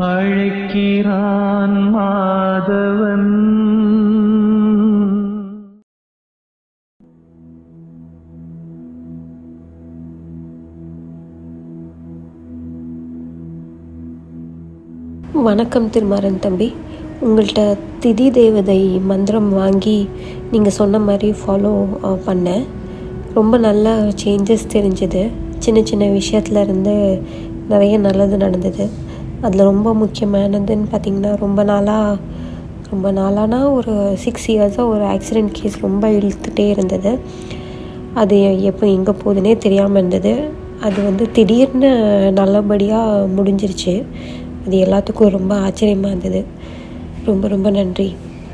அழைக்கிறான் மாதவன் வணக்கம் திருமாறன் தம்பி உங்கள்கிட்ட திதி தேவதை மந்திரம் வாங்கி நீங்கள் சொன்ன மாதிரி ஃபாலோ பண்ணேன் ரொம்ப நல்ல சேஞ்சஸ் தெரிஞ்சுது சின்ன சின்ன விஷயத்துல இருந்து நிறைய நல்லது நடந்தது அதில் ரொம்ப முக்கியமானதுன்னு பார்த்திங்கன்னா ரொம்ப நாளாக ரொம்ப நாளானா ஒரு சிக்ஸ் இயர்ஸாக ஒரு ஆக்சிடெண்ட் கேஸ் ரொம்ப இழுத்துட்டே இருந்தது அது எப்போ எங்கே போகுதுன்னே தெரியாமல் இருந்தது அது வந்து திடீர்னு நல்லபடியாக முடிஞ்சிருச்சு அது எல்லாத்துக்கும் ரொம்ப ஆச்சரியமாக இருந்தது ரொம்ப ரொம்ப நன்றி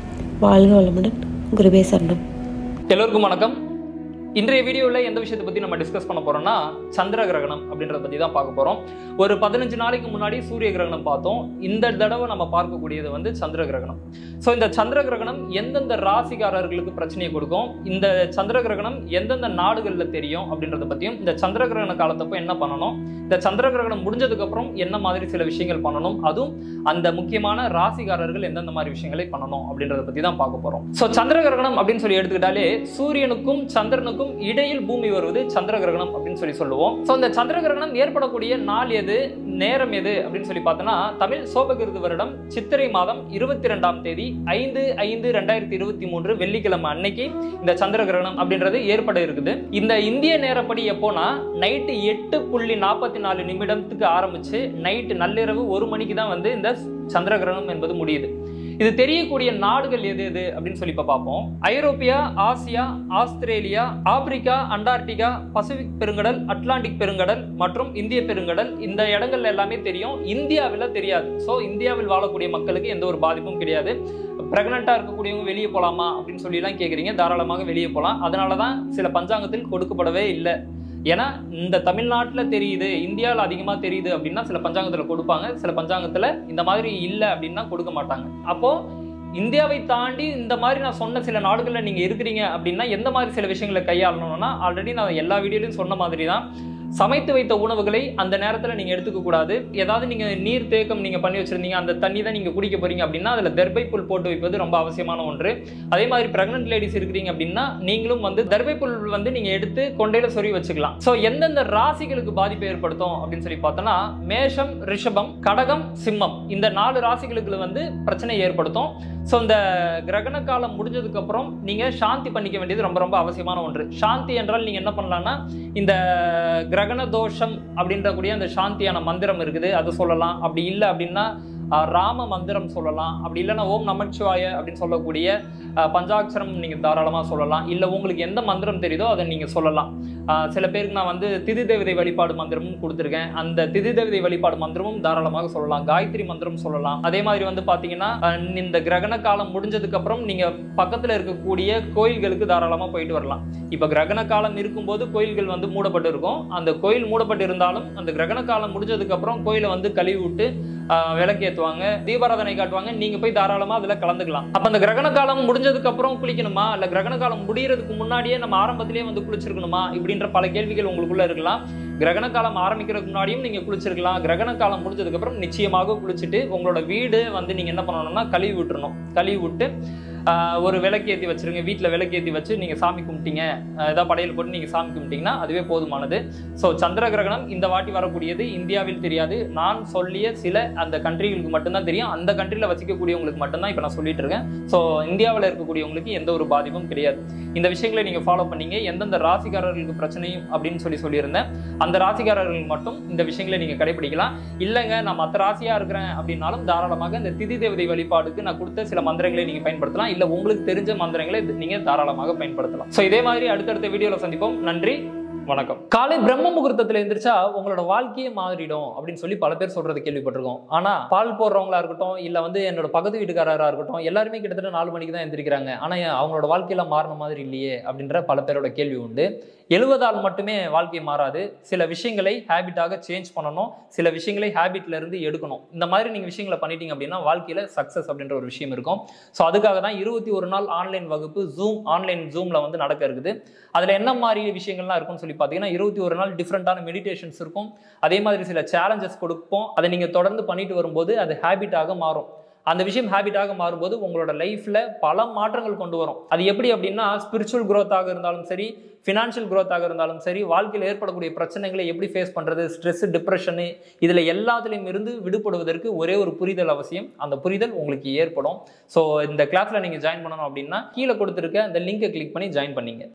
வாழ்க வளமுடன் குருவே சரணம் எல்லோருக்கும் வணக்கம் இன்றைய வீடியோவில் எந்த விஷயத்தை பற்றி நம்ம டிஸ்கஸ் பண்ண போறோம்னா சந்திர கிரகணம் அப்படின்றத பற்றி தான் பார்க்க போகிறோம் ஒரு பதினஞ்சு நாளைக்கு முன்னாடி சூரிய கிரகணம் பார்த்தோம் இந்த தடவை நம்ம பார்க்கக்கூடியது வந்து சந்திர கிரகணம் ஸோ இந்த சந்திர கிரகணம் எந்தெந்த ராசிக்காரர்களுக்கு பிரச்சனையை கொடுக்கும் இந்த சந்திர கிரகணம் எந்தெந்த நாடுகளில் தெரியும் அப்படின்றத பற்றியும் இந்த சந்திர கிரகண காலத்தப்போ என்ன பண்ணணும் இந்த சந்திர கிரகணம் முடிஞ்சதுக்கு அப்புறம் என்ன மாதிரி சில விஷயங்கள் பண்ணணும் அதுவும் அந்த முக்கியமான ராசிக்காரர்கள் எந்தெந்த மாதிரி விஷயங்களை பண்ணணும் அப்படின்றத பற்றி தான் பார்க்க போகிறோம் ஸோ சந்திர கிரகணம் அப்படின்னு சொல்லி எடுத்துக்கிட்டாலே சூரியனுக்கும் சந்திரனுக்கும் இடையில் பூமி வருவது சந்திர கிரகணம் அப்படின்னு சொல்லி சொல்லுவோம் ஸோ இந்த சந்திர கிரகணம் ஏற்படக்கூடிய நாள் எது நேரம் எது அப்படின்னு சொல்லி பார்த்தோன்னா தமிழ் சோபகிருது வருடம் சித்திரை மாதம் இருபத்தி ரெண்டாம் தேதி ஐந்து ஐந்து ரெண்டாயிரத்தி இருபத்தி மூன்று வெள்ளிக்கிழமை அன்னைக்கு இந்த சந்திர கிரகணம் அப்படின்றது ஏற்பட இருக்குது இந்த இந்திய நேரப்படி எப்போனா நைட்டு எட்டு புள்ளி நாற்பத்தி நாலு நிமிடத்துக்கு ஆரம்பிச்சு நைட்டு நள்ளிரவு ஒரு மணிக்கு தான் வந்து இந்த சந்திர கிரகணம் என்பது முடியுது இது தெரியக்கூடிய நாடுகள் எது எது அப்படின்னு சொல்லி இப்ப பார்ப்போம் ஐரோப்பியா Asia Australia Africa Antarctica Pacific பெருங்கடல் அட்லாண்டிக் பெருங்கடல் மற்றும் இந்திய பெருங்கடல் இந்த இடங்கள்ல எல்லாமே தெரியும் இந்தியாவில் தெரியாது ஸோ இந்தியாவில் வாழக்கூடிய மக்களுக்கு எந்த ஒரு பாதிப்பும் கிடையாது பிரெக்னெண்ட்டாக இருக்கக்கூடியவங்க வெளியே போகலாமா அப்படின்னு சொல்லிலாம் கேட்குறீங்க தாராளமாக வெளியே போகலாம் அதனால தான் சில பஞ்சாங்கத்தில் கொடுக்கப்படவே இல்லை ஏன்னா இந்த தமிழ்நாட்டில் தெரியுது இந்தியாவில் அதிகமாக தெரியுது அப்படின்னா சில பஞ்சாங்கத்தில் கொடுப்பாங்க சில பஞ்சாங்கத்தில் இந்த மாதிரி இல்லை அப்படின்னா கொடுக்க மாட்டாங்க அப்போ இந்தியாவை தாண்டி இந்த மாதிரி நான் சொன்ன சில நாடுகளில் நீங்கள் இருக்கிறீங்க அப்படின்னா எந்த மாதிரி சில விஷயங்களை கையாளணும்னா ஆல்ரெடி நான் எல்லா வீடியோலையும் சொன்ன மாதிரி தான் சமைத்து வைத்த உணவுகளை அந்த நேரத்தில் நீங்கள் எடுத்துக்க கூடாது ஏதாவது நீங்கள் நீர் தேக்கம் நீங்கள் பண்ணி வச்சிருந்தீங்க அந்த தண்ணி தான் நீங்கள் குடிக்க போறீங்க அப்படின்னா அதில் தர்பை புல் போட்டு வைப்பது ரொம்ப அவசியமான ஒன்று அதே மாதிரி பிரெக்னென்ட் லேடிஸ் இருக்கிறீங்க அப்படின்னா நீங்களும் வந்து தர்பை புல் வந்து நீங்கள் எடுத்து கொண்டையில சொறி வச்சுக்கலாம் ஸோ எந்தெந்த ராசிகளுக்கு பாதிப்பு ஏற்படுத்தும் அப்படின்னு சொல்லி பார்த்தோன்னா மேஷம் ரிஷபம் கடகம் சிம்மம் இந்த நாலு ராசிகளுக்கு வந்து பிரச்சனை ஏற்படுத்தும் ஸோ இந்த கிரகண காலம் முடிஞ்சதுக்கு அப்புறம் நீங்கள் சாந்தி பண்ணிக்க வேண்டியது ரொம்ப ரொம்ப அவசியமான ஒன்று சாந்தி என்றால் நீங்கள் என்ன பண்ணலாம்னா இந்த கிரகண தோஷம் அப்படின்ற கூடிய அந்த சாந்தியான மந்திரம் இருக்குது அது சொல்லலாம் அப்படி இல்லை அப்படின்னா அஹ், ராம மந்திரம் சொல்லலாம் அப்படி இல்லைன்னா ஓம் நமச்சிவாய அப்படின்னு சொல்லக்கூடிய அஹ், பஞ்சாட்சரம் நீங்கள் தாராளமாக சொல்லலாம் இல்லை உங்களுக்கு எந்த மந்திரம் தெரியுதோ அதை நீங்கள் சொல்லலாம் அஹ், சில பேருக்கு நான் வந்து திதி தேவதை வழிபாடு மந்திரமும் கொடுத்துருக்கேன் அந்த திதி தேவதை வழிபாடு மந்திரமும் தாராளமாக சொல்லலாம் காயத்ரி மந்திரம் சொல்லலாம் அதே மாதிரி வந்து பார்த்தீங்கன்னா அஹ், இந்த கிரகண காலம் முடிஞ்சதுக்கு அப்புறம் நீங்கள் பக்கத்தில் இருக்கக்கூடிய கோயில்களுக்கு தாராளமாக போயிட்டு வரலாம் இப்போ கிரகண காலம் இருக்கும்போது கோயில்கள் வந்து மூடப்பட்டு இருக்கும் அந்த கோயில் மூடப்பட்டு இருந்தாலும் அந்த கிரகண காலம் முடிஞ்சதுக்கு அப்புறம் கோயிலை வந்து கழுவி விட்டு ஆஹ், விளக்கேத்துவாங்க தீபாராதனை காட்டுவாங்க நீங்க போய் தாராளமா அதுல கலந்துக்கலாம் அப்ப அந்த கிரகண காலம் முடிஞ்சதுக்கு அப்புறம் குளிக்கணுமா இல்ல கிரகண காலம் முடியறதுக்கு முன்னாடியே நம்ம ஆரம்பத்திலேயே வந்து குளிச்சிருக்கணுமா இப்படின்ற பல கேள்விகள் உங்களுக்குள்ள இருக்கலாம் கிரகண காலம் ஆரம்பிக்கிறதுக்கு முன்னாடியும் நீங்க குளிச்சிருக்கலாம் கிரகண காலம் முடிஞ்சதுக்கு அப்புறம் நிச்சயமாக குளிச்சுட்டு உங்களோட வீடு வந்து நீங்க என்ன பண்ணணும்னா கழுவி விட்டுறணும் கழுவி விட்டு ஆஹ், ஒரு விளக்கேத்தி வச்சிருங்க வீட்டில் விளக்கேத்தி வச்சு நீங்க சாமி கும்பிட்டீங்க ஆஹ், ஏதாவது படையல் போட்டு நீங்க சாமி கும்பிட்டீங்கன்னா அதுவே போதுமானது ஸோ சந்திர கிரகணம் இந்த வாட்டி வரக்கூடியது இந்தியாவில் தெரியாது நான் சொல்லிய சில அந்த கண்ட்ரிகளுக்கு மட்டும்தான் தெரியும் அந்த கண்ட்ரியில் வசிக்கக்கூடியவங்களுக்கு மட்டும்தான் இப்போ நான் சொல்லிட்டு இருக்கேன் ஸோ இந்தியாவில் இருக்கக்கூடியவங்களுக்கு எந்த ஒரு பாதிப்பும் கிடையாது இந்த விஷயங்களை நீங்கள் ஃபாலோ பண்ணீங்க எந்தெந்த ராசிக்காரர்களுக்கு பிரச்சனையும் அப்படின்னு சொல்லி சொல்லியிருந்தேன் அந்த ராசிக்காரர்கள் மட்டும் இந்த விஷயங்களை நீங்கள் கடைபிடிக்கலாம் இல்லைங்க நான் மற்ற ராசியாக இருக்கிறேன் அப்படின்னாலும் தாராளமாக இந்த திதி தேவதை வழிபாடுக்கு நான் கொடுத்த சில மந்திரங்களை நீங்கள் பயன்படுத்தலாம் இல்லை உங்களுக்கு தெரிஞ்ச மந்திரங்களை நீங்கள் தாராளமாக பயன்படுத்தலாம் ஸோ இதே மாதிரி அடுத்தடுத்த வீடியோவில் சந்திப்போம் நன்றி வணக்கம் காலை பிரம்ம முகூர்த்தத்துல எந்திரிச்சா உங்களோட வாழ்க்கையே மாறிடும் அப்படின்னு சொல்லி பல பேர் சொல்றது கேள்விப்பட்டிருக்கோம் ஆனா பால் போடுறவங்களா இருக்கட்டும் இல்ல வந்து என்னோட பக்கத்து வீட்டுக்காரரா இருக்கட்டும் எல்லாருமே கிட்டத்தட்ட நாலு மணிக்கு தான் எந்திரிக்கிறாங்க ஆனா ஏன் அவங்களோட வாழ்க்கையில மாறின மாதிரி இல்லையே அப்படின்ற பல பேரோட கேள்வி உண்டு எழுவதால் மட்டுமே வாழ்க்கை மாறாது சில விஷயங்களை ஹேபிட்டாக சேஞ்ச் பண்ணணும் சில விஷயங்களை ஹேபிட்ல இருந்து எடுக்கணும் இந்த மாதிரி நீங்க விஷயங்களை பண்ணிட்டீங்க அப்படின்னா வாழ்க்கையில சக்சஸ் அப்படின்ற ஒரு விஷயம் இருக்கும் ஸோ அதுக்காக தான் இருபத்தி ஒரு நாள் ஆன்லைன் வகுப்பு ஜூம் ஆன்லைன் ஜூம்ல வந்து நடக்க இருக்குது அதுல என்ன மாதிரி விஷயங்கள்லாம் இருக்கும்னு சொல்லி பார்த்தீங்கன்னா இருபத்தி ஒரு நாள் டிஃப்ரெண்ட்டான மெடிடேஷன்ஸ் இருக்கும் அதே மாதிரி சில சேலஞ்சஸ் கொடுப்போம் அதை நீங்கள் தொடர்ந்து பண்ணிட்டு வரும்போது அது ஹேபிட்டாக மாறும் அந்த விஷயம் ஹேபிட்டாக மாறும்போது உங்களோட லைஃப்பில் பல மாற்றங்கள் கொண்டு வரும் அது எப்படி அப்படின்னா ஸ்பிரிச்சுவல் growth-ஆக இருந்தாலும் சரி ஃபினான்ஷியல் growth-ஆக இருந்தாலும் சரி வாழ்க்கையில் ஏற்படக்கூடிய பிரச்சனைகளை எப்படி ஃபேஸ் பண்ணுறது ஸ்ட்ரெஸ் டிப்ரெஷனு இதில் எல்லாத்துலேயும் இருந்து விடுபடுவதற்கு ஒரே ஒரு புரிதல் அவசியம் அந்த புரிதல் உங்களுக்கு ஏற்படும் ஸோ இந்த கிளாஸில் நீங்கள் ஜாயின் பண்ணணும் அப்படின்னா கீழே கொடுத்துருக்க அந்த லிங்கை கிளிக் பண்ணி ஜாயின் பண்ணிங்க